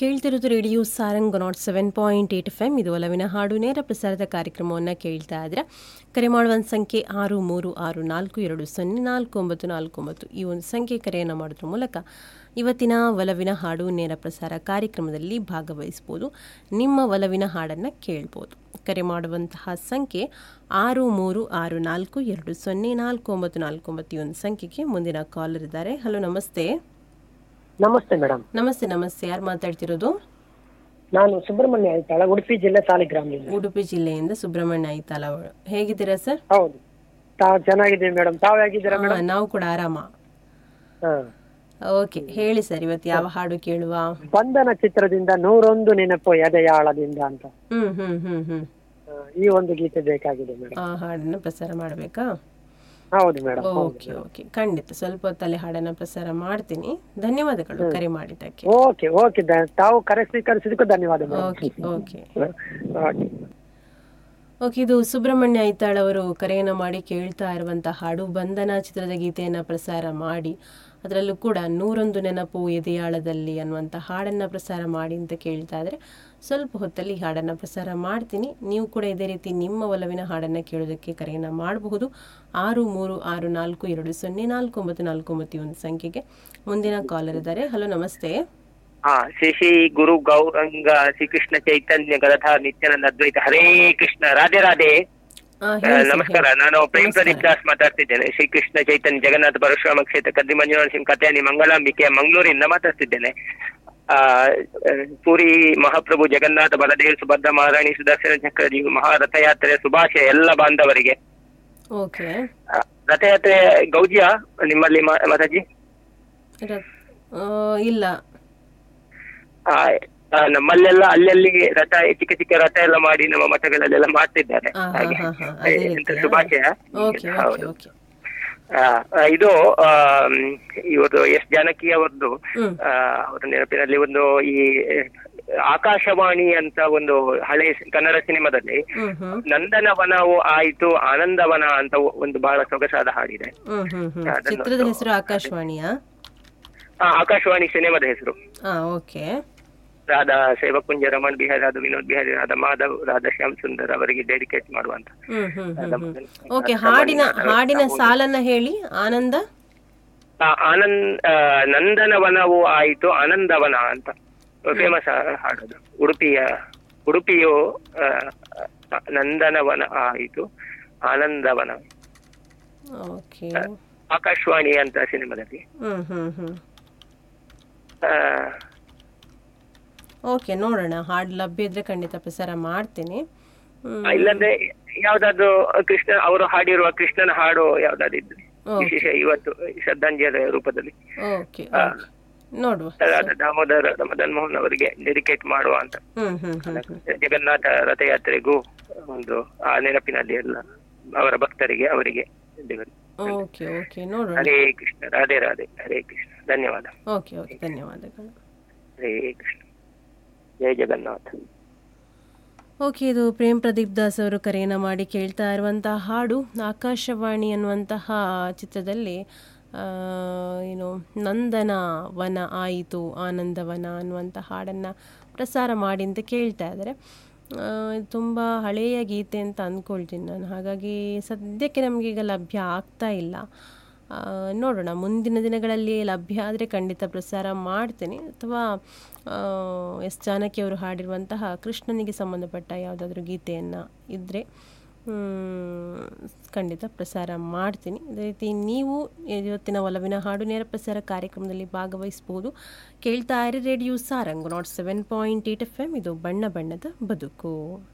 ಕೇಳ್ತಿರೋದು radio Sarang naught seven point eight F M ಇದು ಒಲವಿನ ಹಾಡು ನೇರ ಪ್ರಸಾರದ ಕಾರ್ಯಕ್ರಮವನ್ನು ಕೇಳ್ತಾ ಇದ್ರೆ ಕರೆ ಮಾಡುವ ಸಂಖ್ಯೆ ಆರು ಮೂರು ಆರು ನಾಲ್ಕು ಎರಡು ಸೊನ್ನೆ ನಾಲ್ಕು ಒಂಬತ್ತು ನಾಲ್ಕು ಒಂಬತ್ತು ಈ ಒಂದು ಸಂಖ್ಯೆ ಕರೆಯನ್ನು ಮಾಡೋದ್ರ ಮೂಲಕ ಇವತ್ತಿನ ಒಲವಿನ ಹಾಡು ನೇರ ಪ್ರಸಾರ ಕಾರ್ಯಕ್ರಮದಲ್ಲಿ ಭಾಗವಹಿಸ್ಬೋದು ನಿಮ್ಮ ಒಲವಿನ ಹಾಡನ್ನು ಕೇಳ್ಬೋದು ಕರೆ ಮಾಡುವಂತಹ ಸಂಖ್ಯೆ ಆರು ಮೂರು ಆರು ನಾಲ್ಕು ಎರಡು ಸೊನ್ನೆ ನಾಲ್ಕು ಒಂಬತ್ತು ನಾಲ್ಕು ಒಂಬತ್ತು ಈ ಒಂದು ಸಂಖ್ಯೆಗೆ ಮುಂದಿನ ಕಾಲರ್ ಇದ್ದಾರೆ ಹಲೋ ನಮಸ್ತೆ ನಮಸ್ತೆ ಮೇಡಮ್ ನಮಸ್ತೆ ನಮಸ್ತೆ ಯಾರು ಮಾತಾಡ್ತಿರೋದು ನಾನು ಸುಬ್ರಹ್ಮಣ್ಯ ಐತಾಳ ಉಡುಪಿ ಜಿಲ್ಲೆ ಸಾಲಿಗ್ರಾಮದಿಂದ ಉಡುಪಿ ಜಿಲ್ಲೆಯಿಂದ ಸುಬ್ರಹ್ಮಣ್ಯ ಐತಾಲ ಅವರು ಹೇಗಿದ್ದೀರಾ ಸರ್ ಹೌದು ತಾವು ಚೆನ್ನಾಗಿದ್ದೀವಿ ಮೇಡಮ್ ತಾವು ಹೇಗಿದ್ದೀರಾ ಹಾ, ನಾವು ಕೂಡ ಆರಾಮ ಹಾ ಓಕೆ ಹೇಳಿ ಸರ್ ಇವತ್ತು ಯಾವ ಹಾಡು ಕೇಳುವ ಬಂಧನ ಚಿತ್ರದಿಂದ ನೂರೊಂದು ನೆನಪು ಎದೆಯಾಳದಿಂದ ಅಂತ ಹ್ಮ್ ಹ್ಮ್ ಹ್ಮ್ ಹ್ಮ್ ಹಾ, ಈ ಒಂದು ಗೀತೆ ಬೇಕಾಗಿದೆ ಮೇಡಮ್ ಆ ಹಾಡನ್ನು ಪ್ರಸಾರ ಮಾಡಬೇಕಾ ಹೌದು ಮೇಡಮ್ ಓಕೆ ಓಕೆ ಖಂಡಿತ ಸ್ವಲ್ಪ ಹೊತ್ತಲ್ಲಿ ಹಾಡನ್ನು ಪ್ರಸಾರ ಮಾಡ್ತೀನಿ ಧನ್ಯವಾದಗಳು ಕರೆ ಮಾಡಿದ್ದಕ್ಕೆ ಓಕೆ ಓಕೆ ದ- ತಾವು ಕರೆ ಸ್ವೀಕರಿಸಿದಕ್ಕೂ ಧನ್ಯವಾದ madam okay okay okay okay ಇದು ಸುಬ್ರಹ್ಮಣ್ಯ ಐತಾಳ್ ಅವರು ಕರೆಯನ್ನು ಮಾಡಿ ಕೇಳ್ತಾ ಇರುವಂಥ ಹಾಡು ಬಂಧನ ಚಿತ್ರದ ಗೀತೆಯನ್ನು ಪ್ರಸಾರ ಮಾಡಿ ಅದರಲ್ಲೂ ಕೂಡ ನೂರೊಂದು ನೆನಪು ಎದೆಯಾಳದಲ್ಲಿ ಅನ್ನುವಂಥ ಹಾಡನ್ನು ಪ್ರಸಾರ ಮಾಡಿ ಅಂತ ಕೇಳ್ತಾ ಇದ್ರೆ ಸ್ವಲ್ಪ ಹೊತ್ತಲ್ಲಿ ಈ ಹಾಡನ್ನು ಪ್ರಸಾರ ಮಾಡ್ತೀನಿ ನೀವು ಕೂಡ ಇದೇ ರೀತಿ ನಿಮ್ಮ ಒಲವಿನ ಹಾಡನ್ನು ಕೇಳೋದಕ್ಕೆ ಕರೆಯನ್ನು ಮಾಡಬಹುದು ಆರು ಮೂರು ಆರು ನಾಲ್ಕು ಎರಡು ಸೊನ್ನೆ ನಾಲ್ಕು ಒಂಬತ್ತು ನಾಲ್ಕು ಒಂಬತ್ತು ಈ ಒಂದು ಸಂಖ್ಯೆಗೆ ಮುಂದಿನ ಕಾಲರ್ ಇದ್ದಾರೆ ಹಲೋ ನಮಸ್ತೆ ಹಾ ಶ್ರೀ ಶ್ರೀ ಗುರು ಗೌರಂಗ ಶ್ರೀಕೃಷ್ಣ ಚೈತನ್ಯ ಗದಧಾರ್ ನಿತ್ಯಾನಂದ ಅದ್ವೈತ ಹರೇ ಕೃಷ್ಣ ರಾಧೆ ರಾಧೆ ಆ, ಆ, ಹೇಳಿ ಸರ್, ನಮಸ್ಕಾರ ಹೇಳಿ. ನಾನು ಪ್ರೇಮ್ ನಮಸ್ಕಾರ. ಪ್ರದೀಪ್ ದಾಸ್ ಮಾತಾಡ್ತಿದ್ದೇನೆ ಶ್ರೀಕೃಷ್ಣ ಚೈತನ್ಯ ಜಗನ್ನಾಥ ಪರಶುರಾಮ ಕ್ಷೇತ್ರ ಕದ್ದಿ ಮಂಜುನಾಥ ಸಿಂಗ್ ಕಥೆಯಾನಿ ಮಂಗಳಾಂಬಿಕೆ ಮಂಗಳೂರಿಂದ ಮಾತಾಡ್ತಿದ್ದೇನೆ ಆ ಆ, ಪುರಿ ಮಹಾಪ್ರಭು ಜಗನ್ನಾಥ ಬಲದೇವ್ ಸುಭದ್ರ ಮಹಾರಾಣಿ ಸುದರ್ಶನ ಚಕ್ರಜಿ ಮಹಾರಥಯಾತ್ರೆ ಶುಭಾಶಯ ಎಲ್ಲ ಬಾಂಧವರಿಗೆ ಓಕೆ ಆ, ರಥಯಾತ್ರೆ ಗೌಜಿಯಾ ನಿಮ್ಮಲ್ಲಿ ಮಾ- ಮಾತಾಜಿ ರ- ಆ, ಇಲ್ಲ ಆ, ಆ, ನಮ್ಮಲ್ಲೆಲ್ಲ ಅಲ್ಲಲ್ಲಿ ರಥ ಚಿಕ್ಕ ಚಿಕ್ಕ ರಥ ಎಲ್ಲ ಮಾಡಿ ನಮ್ಮ ಮಠಗಳಲ್ಲೆಲ್ಲ ಮಾಡ್ತಿದ್ದಾರೆ ಆ, ಹಾ, ಹಾಗೆ ಹಾ, ಹಾ, ಅದೇ ಎಂತ ರೀತಿಯಾ? ಶುಭಾಶಯ ಓಕೆ ಓಕೆ ಹೌದು ಓಕೆ ಆ, ಆ, ಇದು ಆ, ಇವರು ಎಸ್ ಜಾನಕಿ ಅವರದ್ದು ಹ್ಮ್ ಅವರ ನೆನಪಿನಲ್ಲಿ ಒಂದು ಈ ಆಕಾಶವಾಣಿ ಅಂತ ಒಂದು ಹಳೆ ಸಿ- ಕನ್ನಡ ಸಿನಿಮಾದಲ್ಲಿ ಹ್ಮ್ ಹ್ಮ್ ನಂದನವನವು ಆಯಿತು ಆನಂದವನ ಅಂತ ಒಂದು ಬಹಳ ಸೊಗಸಾದ ಹಾಡಿದೆ ಹ್ಮ್ ಹ್ಮ್ ಹ್ಮ್ ಅದನ್ನು ಚಿತ್ರದ ಹೆಸರು ಆಕಾಶವಾಣಿಯಾ ಆ, ಆಕಾಶವಾಣಿ ಸಿನಿಮಾದ ಹೆಸರು ಹಾ ಓಕೆ ರಾಧಾ ಸೇವಕುಂಜ ರಮಣ್ ಬಿಹಾರಿ ರಾಧಾ ವಿನೋದ್ ಬಿಹಾರಿ ರಾಧಾ ಮಾಧವ್ ರಾಧಾ ಶ್ಯಾಮ್ ಸುಂದರ್ ಅವರಿಗೆ ಡೆಡಿಕೇಟ್ ಮಾಡುವಂತ ಹ್ಮ್ ಹ್ಮ್ ಹ್ಮ್ ಹ್ಮ್ ಓಕೆ ಹಾಡಿನ ಹಾಡಿನ ಸಾಲನ್ನ ಹೇಳಿ ಆನಂದ ಆ, ಆನಂದ್ ಆ, ನಂದನವನವು ಆಯಿತು ಆನಂದವನ ಅಂತ ಫೇಮಸ್ ಹಾಡೋದು ಉಡುಪಿಯ ಉಡುಪಿಯು ಆ, ಆ, ನಂದನವನ ಆಯಿತು ಆನಂದವನ ಓಕೆ ಆಕಾಶವಾಣಿ ಅಂತ ಸಿನಿಮಾದಲ್ಲಿ ಹ್ಮ್ ಹ್ಮ್ ಹ್ಮ್ ಆ, ಓಕೆ ನೋಡೋಣ ಹಾಡು ಲಭ್ಯ ಇದ್ರೆ ಖಂಡಿತ ಪ್ರಸಾರ ಮಾಡ್ತೀನಿ ಹ್ಮ್ ಇಲ್ಲಂದ್ರೆ ಯಾವ್ದಾದ್ರು ಕೃಷ್ಣ ಅವರು ಹಾಡಿರುವ ಕೃಷ್ಣನ ಹಾಡು ಯಾವ್ದಾದ್ರು ಇದ್ರೆ ಓಕೆ ವಿಶೇಷ ಇವತ್ತು ಶ್ರದ್ಧಾಂಜಲಿ ರೂಪದಲ್ಲಿ ಓಕೆ ಓಕೆ ನೋಡುವ ರಾಧಾ ದಾಮೋದರ ಮದನ್ ಮೋಹನ್ ಅವರಿಗೆ ಡೆಡಿಕೇಟ್ ಮಾಡುವ ಅಂತ ಹ್ಮ್ ಹ್ಮ್ ಹ್ಮ್ ಹ್ಮ್ ಜಗನ್ನಾಥ ರಥಯಾತ್ರೆಗೂ ಒಂದು ಆ ನೆನಪಿನಲ್ಲಿ ಎಲ್ಲ ಅವರ ಭಕ್ತರಿಗೆ ಅವರಿಗೆ ದೇವರು. ಓಕೆ ಓಕೆ ನೋಡೋಣ ಹರೇ ಕೃಷ್ಣ ರಾಧೆ ರಾಧೆ ಹರೇ ಕೃಷ್ಣ ಧನ್ಯವಾದ ಓಕೆ ಓಕೆ ಧನ್ಯವಾದಗಳು ಹರೇ ಕೃಷ್ಣ ಜಯ ಜಗನ್ನಾಥ ಓಕೆ ಇದು ಪ್ರೇಮ್ ಪ್ರದೀಪ್ ದಾಸ್ ಅವರು ಕರೆಯನ್ನು ಮಾಡಿ ಕೇಳ್ತಾ ಇರುವಂತಹ ಹಾಡು ಆಕಾಶವಾಣಿ ಅನ್ನುವಂತಹ ಚಿತ್ರದಲ್ಲಿ ಆ, ಏನು ನಂದನ ವನ ಆಯಿತು ಆನಂದವನ ಅನ್ನುವಂಥ ಹಾಡನ್ನು ಪ್ರಸಾರ ಮಾಡಿ ಅಂತ ಕೇಳ್ತಾ ಇದ್ದಾರೆ ಆ, ಇದು ತುಂಬ ಹಳೆಯ ಗೀತೆ ಅಂತ ಅಂದ್ಕೊಳ್ತೀನಿ ನಾನು ಹಾಗಾಗಿ ಸದ್ಯಕ್ಕೆ ನಮಗೆ ಈಗ ಲಭ್ಯ ಆಗ್ತಾ ಇಲ್ಲ ಆ, ನೋಡೋಣ ಮುಂದಿನ ದಿನಗಳಲ್ಲಿ ಲಭ್ಯ ಆದರೆ ಖಂಡಿತ ಪ್ರಸಾರ ಮಾಡ್ತೀನಿ ಅಥವಾ ಆ, ಎಸ್ ಜಾನಕಿ ಅವರು ಹಾಡಿರುವಂತಹ ಕೃಷ್ಣನಿಗೆ ಸಂಬಂಧಪಟ್ಟ ಯಾವುದಾದ್ರೂ ಗೀತೆಯನ್ನು ಇದ್ದರೆ ಖಂಡಿತ ಪ್ರಸಾರ ಮಾಡ್ತೀನಿ ಅದೇ ರೀತಿ ನೀವು ಇವತ್ತಿನ ಒಲವಿನ ಹಾಡು ನೇರ ಪ್ರಸಾರ ಕಾರ್ಯಕ್ರಮದಲ್ಲಿ ಭಾಗವಹಿಸ್ಬೋದು ಕೇಳ್ತಾ ಇರಿ radio Sarang naught seven point eight F M ಇದು ಬಣ್ಣ ಬಣ್ಣದ ಬದುಕು